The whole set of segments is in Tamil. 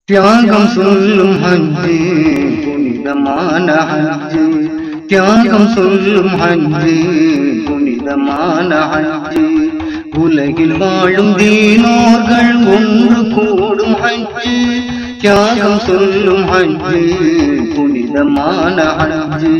தியாகம் சொல்லும் ஹஜ்ஜு புனிதமான ஹஜ்ஜு தியாகம் சொல்லும் ஹஜ்ஜு புனிதமான ஹஜ்ஜு உலகில் வாழும் தீனோர்கள் ஒன்று கூடும் ஹஜ்ஜு தியாகம் சொல்லும் ஹஜ்ஜு புனிதமான ஹஜ்ஜு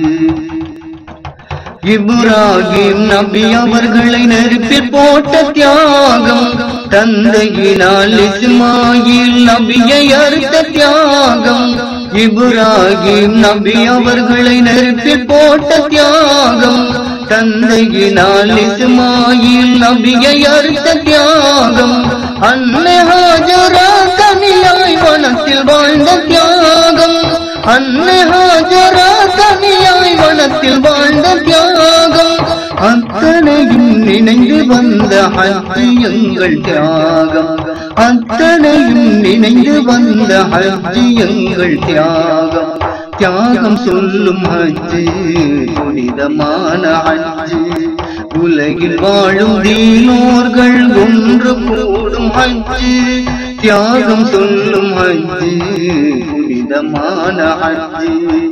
இப்ராஹிம் நபி அவர்களை நெருப்பில் போட்ட தியாகம் தந்தையினால் இஸ்மாயில் நபியை அறுத்த தியாகம் இப்ராஹிம் நபி அவர்களை நெருப்பில் போட்ட தியாகம் தந்தையினால் இஸ்மாயில் நபியை அறுத்த தியாகம் அன்னை ஹாஜரா தனியாய் வனத்தில் வாழ்ந்த தியாகம் அன்னை ஹாஜரா தனியாய் வனத்தில் வாழ்ந்த தியாகம் அத்தனையும் நினைந்து வந்த ஹஜ்ஜு எங்கள் தியாகம் அத்தனையும் நினைந்து வந்த ஹஜ்ஜு எங்கள் தியாகம் தியாகம் சொல்லும் ஹஜ்ஜு புனிதமான ஹஜ்ஜு உலகில் வாழும் தீனோர்கள் ஒன்று கூடும் ஹஜ்ஜு தியாகம் சொல்லும் ஹஜ்ஜு புனிதமான ஹஜ்ஜு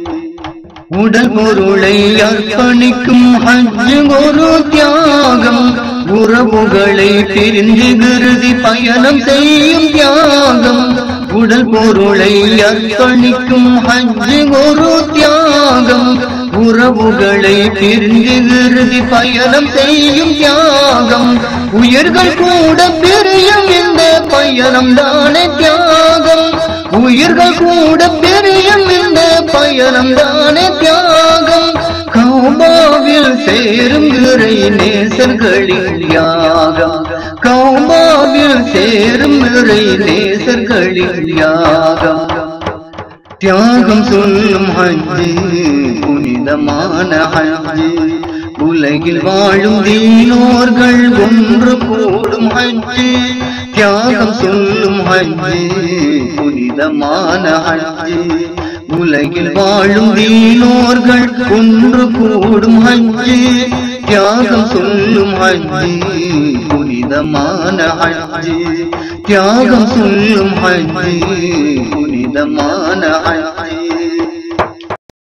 உடல் பொருளை அர்ப்பணிக்கும் ஹஜ்ஜு ஒரு தியாகம் உறவுகளை பிரிந்து விருதி பயணம் செய்யும் தியாகம் உடல் பொருளை அர்ப்பணிக்கும் ஹஜ்ஜு ஒரு தியாகம் உறவுகளை பிரிந்து விருதி பயணம் செய்யும் தியாகம் உயிர்கள் கூட பிரியும் இந்த பயணம் தானே தியாகம் உயிர்கள் கூட பிரியும் இந்த பயணம் தானே தியாகம் கௌமாவில் சேரும் இறை நேசர்களின் யாகம் கௌமாவில் சேரும் இறை நேசர்களின் யாகம் தியாகம் சொல்லும் ஹஜ்ஜு புனிதமான ஹஜ்ஜு உலகில் வாழும் தீனோர்கள் ஒன்று கூடும் ஹஜ்ஜு தியாகம் சொல்லும் ஹஜ்ஜு புனிதமான ஹஜ்ஜு உலகில் வாழும் தீனோர்கள் ஒன்று கூடும் ஹஜ்ஜு தியாகம் சொல்லும் ஹஜ்ஜு புனிதமான ஹஜ்ஜு தியாகம் சொல்லும் ஹஜ்ஜு புனிதமான ஹஜ்ஜு